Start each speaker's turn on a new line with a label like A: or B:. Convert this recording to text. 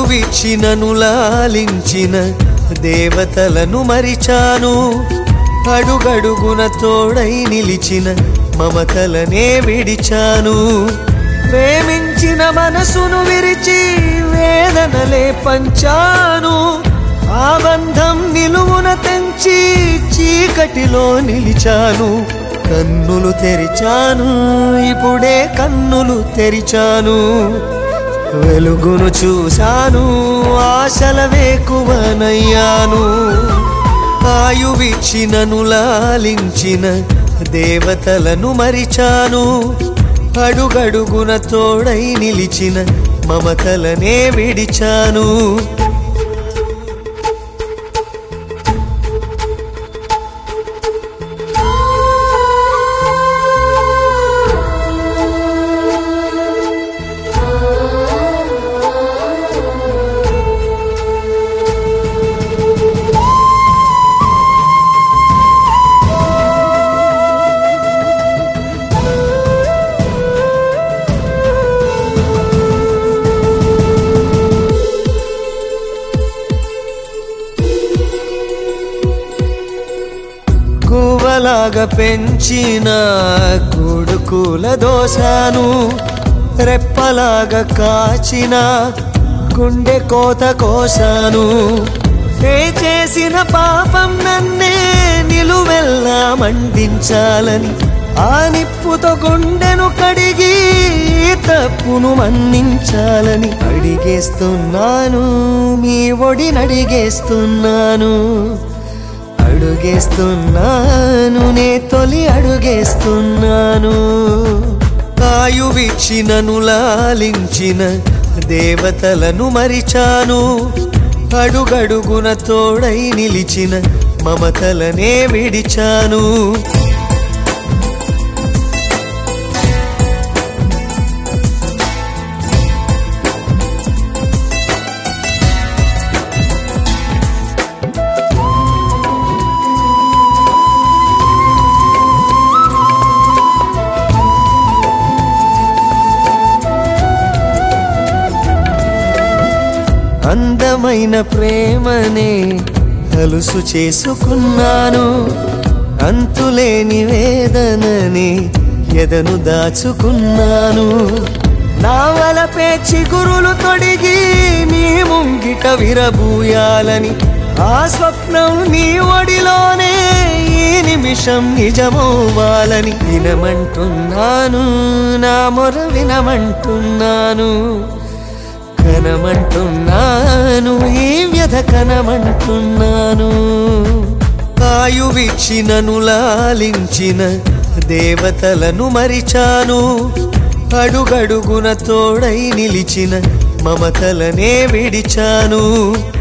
A: ఆయువిచ్చినను లాలించిన దేవతలను మరిచాను అడుగడుగున తోడై నిలిచిన మమతలనే విడిచాను ప్రేమించిన మనసును విరిచి వేదనలే పంచాను ఆ బంధం నిలువున తెంచి చీకటిలో నిలిచాను కన్నులు తెరిచాను ఇప్పుడే కన్నులు తెరిచాను వెలుగును చూశాను ఆశల వేకువనయ్యాను ఆయువిచ్చినను లాలించిన దేవతలను మరిచాను అడుగడుగున తోడై నిలిచిన మమతలనే విడిచాను గువ్వలాగా పెంచిన కొడుకుల దోశాను రెప్పలాగా కాచిన గుండె కోత కోసాను ఏ చేసిన పాపం నన్నే నిలువెల్లా మండించాలని ఆ నిప్పుతో గుండెను కడిగి ఈ తప్పును మన్నించాలని అడిగేస్తున్నాను మీ ఒడినడిగేస్తున్నాను అడుగేస్తున్నాను నే తొలి అడుగేస్తున్నాను ఆయువిచ్చినను లాలించిన దేవతలను మరిచాను అడుగడుగున తోడై నిలిచిన మమతలనే విడిచాను అందమైన ప్రేమనే అలుసు చేసుకున్నాను అంతులేని వేదనని ఎదను దాచుకున్నాను నా వలపే చిగురులు తొడిగి నీ ముంగిట విరబూయాలని ఆ స్వప్నం నీ ఒడిలోనే ఈ నిమిషం నిజమవ్వాలని వినమంటున్నాను నా మొర వినమంటున్నాను కనమంటున్నాను ఈ వ్యధ కనమంటున్నాను ఆయువిచ్చినను లాలించిన దేవతలను మరిచాను అడుగడుగున తోడై నిలిచిన మమతలనే విడిచాను